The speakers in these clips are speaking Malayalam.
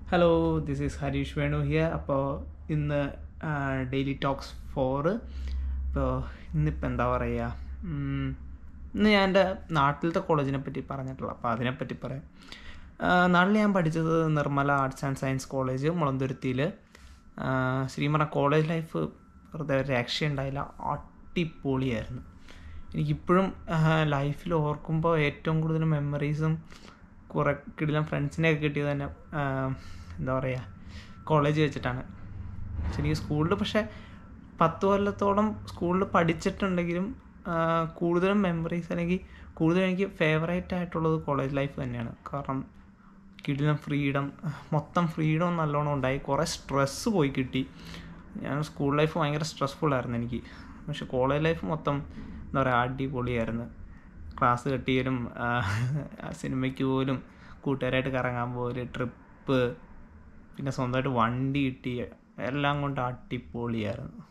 hello this is Harish Venu here അപ്പോൾ ഇന്ന് ഡെയിലി ടോക്സ് ഫോറ് ഇപ്പോൾ ഇന്നിപ്പോൾ എന്താ പറയുക ഉം, ഇന്ന് ഞാൻ എൻ്റെ നാട്ടിലത്തെ കോളേജിനെ പറ്റി പറഞ്ഞിട്ടുള്ള അപ്പോൾ അതിനെപ്പറ്റി പറയാം ആ, നാട്ടിൽ ഞാൻ പഠിച്ചത് Nirmala arts and science college മുളന്തുരുത്തിയിൽ ശരിക്കും പറഞ്ഞാൽ കോളേജ് ലൈഫ് വെറുതെ ഒരു രക്ഷയുണ്ടായില്ല അടിപൊളിയായിരുന്നു എനിക്കിപ്പോഴും ലൈഫിൽ ഓർക്കുമ്പോൾ ഏറ്റവും കൂടുതൽ മെമ്മറീസും കുറേ കിടിലം ഫ്രണ്ട്സിനെയൊക്കെ കിട്ടിയത് തന്നെ ആ, എന്താ പറയുക കോളേജ് വെച്ചിട്ടാണ് ശരിക്കും സ്കൂളിൽ പക്ഷേ പത്ത് കൊല്ലത്തോളം സ്കൂളിൽ പഠിച്ചിട്ടുണ്ടെങ്കിലും ആ, കൂടുതലും മെമ്മറീസ് അല്ലെങ്കിൽ കൂടുതലും എനിക്ക് ഫേവറേറ്റ് ആയിട്ടുള്ളത് കോളേജ് ലൈഫ് തന്നെയാണ് കാരണം കിടിലം ഫ്രീഡം മൊത്തം ഫ്രീഡം നല്ലോണം ഉണ്ടായി കുറേ സ്ട്രെസ്സ് പോയി കിട്ടി ഞാൻ സ്കൂൾ ലൈഫ് ഭയങ്കര സ്ട്രെസ്ഫുൾ ആയിരുന്നു എനിക്ക് പക്ഷെ കോളേജ് ലൈഫ് മൊത്തം എന്താ പറയുക അടിപൊളിയായിരുന്നു ക്ലാസ് കെട്ടിയാലും സിനിമയ്ക്ക് പോലും കൂട്ടുകാരായിട്ട് കറങ്ങാൻ പോലും ട്രിപ്പ് പിന്നെ സ്വന്തമായിട്ട് വണ്ടി കിട്ടി എല്ലാം കൊണ്ട് അടിപൊളിയായിരുന്നു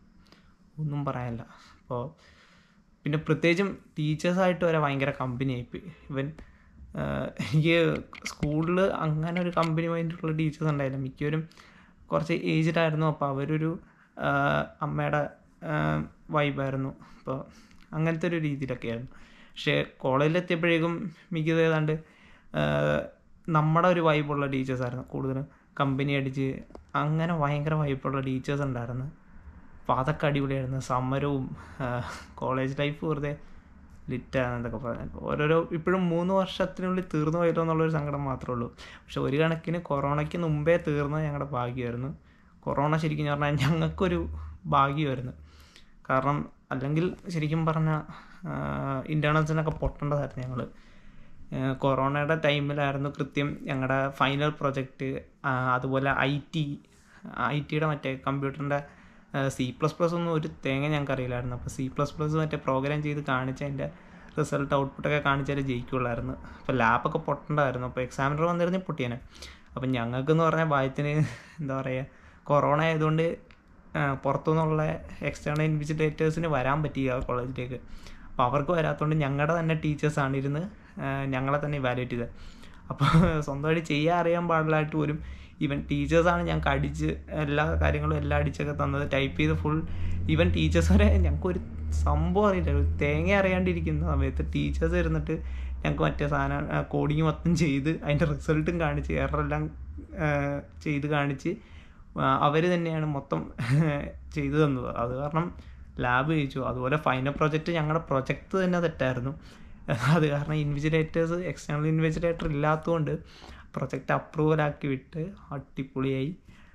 ഒന്നും പറയാനില്ല അപ്പോൾ പിന്നെ പ്രത്യേകിച്ചും ടീച്ചേഴ്സായിട്ട് വരെ ഭയങ്കര കമ്പനി ആയിപ്പോയി ഇവൻ ആഹ് എനിക്ക് സ്കൂളിൽ അങ്ങനെ ഒരു കമ്പനി മൈൻഡുള്ള ടീച്ചേഴ്സ് ഉണ്ടായില്ല മിക്കവരും കുറച്ച് ഏജ്ഡ് ആയിരുന്നു അപ്പോൾ അവരൊരു ആഹ് അമ്മയുടെ വൈബായിരുന്നു അപ്പോൾ അങ്ങനത്തെ ഒരു രീതിയിലൊക്കെ ആയിരുന്നു പക്ഷേ കോളേജിലെത്തിയപ്പോഴേക്കും മിക്കത് ഏതാണ്ട് ആഹ് നമ്മുടെ ഒരു വൈബുള്ള ടീച്ചേഴ്സായിരുന്നു കൂടുതലും കമ്പനി അടിച്ച് അങ്ങനെ ഭയങ്കര വൈബുള്ള ടീച്ചേഴ്സ് ഉണ്ടായിരുന്നു അപ്പോൾ അതൊക്കെ അടിപൊളിയായിരുന്നു സമരവും കോളേജ് ലൈഫ് വെറുതെ ലിറ്റാണെന്നൊക്കെ പറഞ്ഞാൽ ഓരോരോ ഇപ്പോഴും മൂന്ന് വർഷത്തിനുള്ളിൽ തീർന്നു പോയല്ലോ എന്നുള്ളൊരു സങ്കടം മാത്രമേ ഉള്ളൂ പക്ഷെ ഒരു കണക്കിന് കൊറോണയ്ക്ക് മുമ്പേ തീർന്നത് ഞങ്ങളുടെ ഭാഗ്യമായിരുന്നു കൊറോണ ശരിക്കും പറഞ്ഞാൽ ഞങ്ങൾക്കൊരു ഭാഗ്യമായിരുന്നു കാരണം അല്ലെങ്കിൽ ശരിക്കും പറഞ്ഞാൽ ഇൻറ്റേർണൽസിനൊക്കെ പൊട്ടേണ്ടതായിരുന്നു ഞങ്ങൾ കൊറോണയുടെ ടൈമിലായിരുന്നു കൃത്യം ഞങ്ങളുടെ ഫൈനൽ പ്രൊജക്റ്റ് അതുപോലെ ഐ ടി ഐ ടിയുടെ മറ്റേ കമ്പ്യൂട്ടറിൻ്റെ സി പ്ലസ് പ്ലസ് ഒന്നും ഒരു തേങ്ങ ഞങ്ങൾക്ക് അറിയില്ലായിരുന്നു അപ്പോൾ സി പ്ലസ് പ്ലസ് മറ്റേ പ്രോഗ്രാം ചെയ്ത് കാണിച്ച് അതിൻ്റെ റിസൾട്ട് ഔട്ട്പുട്ടൊക്കെ കാണിച്ചാലേ ജയിക്കുള്ളായിരുന്നു അപ്പോൾ ലാബൊക്കെ പൊട്ടണ്ടായിരുന്നു അപ്പോൾ എക്സാമിനർ വന്നിരുന്നെങ്കിൽ പൊട്ടിയേനെ അപ്പം ഞങ്ങൾക്കെന്ന് പറഞ്ഞാൽ ഭാഗ്യത്തിന് എന്താ പറയുക കൊറോണ ആയതുകൊണ്ട് ആ, പുറത്തുനിന്നുള്ള എക്സ്റ്റേണൽ ഇൻവിജിലേറ്റേഴ്സിന് വരാൻ പറ്റിയ കോളേജിലേക്ക് അപ്പോൾ അവർക്ക് വരാത്തതുകൊണ്ട് ഞങ്ങളുടെ തന്നെ ടീച്ചേഴ്സാണ് ഇരുന്ന് ആ, ഞങ്ങളെ തന്നെ ഇവാലുവേറ്റ് ചെയ്തത് അപ്പോൾ സ്വന്തമായിട്ട് ചെയ്യാൻ അറിയാൻ പാടില്ലായിട്ട് പോലും ഈവൻ ടീച്ചേഴ്സാണ് ഞങ്ങൾക്ക് അടിച്ച് എല്ലാ കാര്യങ്ങളും എല്ലാം അടിച്ചൊക്കെ തന്നത് ടൈപ്പ് ചെയ്ത് ഫുൾ ഈവൻ ടീച്ചേഴ്സ് വരെ ഞങ്ങൾക്കൊരു സംഭവം അറിയില്ല ഒരു തേങ്ങ അറിയാണ്ടിരിക്കുന്ന സമയത്ത് ടീച്ചേഴ്സ് ഇരുന്നിട്ട് ഞങ്ങൾക്ക് മറ്റേ സാധനം കോഡിങ് മൊത്തം ചെയ്ത് അതിൻ്റെ റിസൾട്ടും കാണിച്ച് എററെല്ലാം ചെയ്ത് കാണിച്ച് അവർ തന്നെയാണ് മൊത്തം ചെയ്തു തന്നത് അത് കാരണം ലാബ് ജയിച്ചു അതുപോലെ ഫൈനൽ പ്രൊജക്റ്റ് ഞങ്ങളുടെ പ്രൊജക്റ്റ് തന്നെ തെറ്റായിരുന്നു അത് കാരണം ഇൻവിജിലേറ്റേഴ്സ് എക്സ്റ്റേണൽ ഇൻവിജിലേറ്റർ ഇല്ലാത്തതുകൊണ്ട് പ്രൊജക്റ്റ് അപ്രൂവൽ ആക്കി വിട്ട് അടിപൊളിയായി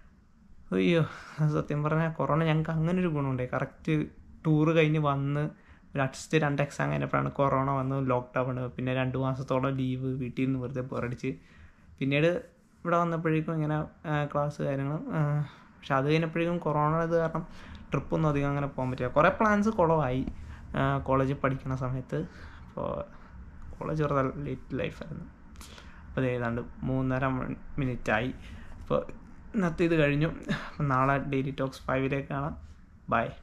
അയ്യോ സത്യം പറഞ്ഞാൽ കൊറോണ ഞങ്ങൾക്ക് അങ്ങനെ ഒരു ഗുണമുണ്ടായി കറക്റ്റ് ടൂറ് കഴിഞ്ഞ് വന്ന് ഒരു അറ്റ്സ്റ്റ് രണ്ട് എക്സാം കഴിഞ്ഞപ്പോഴാണ് കൊറോണ വന്ന് ലോക്ക്ഡൗൺ പിന്നെ രണ്ട് മാസത്തോളം ലീവ് വീട്ടിൽ നിന്ന് വെറുതെ പുറടിച്ച് പിന്നീട് ഇവിടെ വന്നപ്പോഴേക്കും ഇങ്ങനെ ക്ലാസ് കാര്യങ്ങളും ആ, പക്ഷെ അത് കഴിഞ്ഞപ്പോഴേക്കും കൊറോണ ഇത് കാരണം ട്രിപ്പൊന്നും അധികം അങ്ങനെ പോകാൻ പറ്റില്ല കുറേ പ്ലാൻസ് കുളമായി കോളേജിൽ പഠിക്കുന്ന സമയത്ത് അപ്പോൾ കോളേജ് വെറുതെ ലേറ്റ് ലൈഫായിരുന്നു അപ്പോൾ ഇത് ഏതാണ്ട് മൂന്നര മിനിറ്റായി അപ്പോൾ ഇന്നത്തെ ഇത് കഴിഞ്ഞു അപ്പം നാളെ ഡെയിലി ടോക്സ് ഫൈവിലേക്ക് കാണാം ബൈ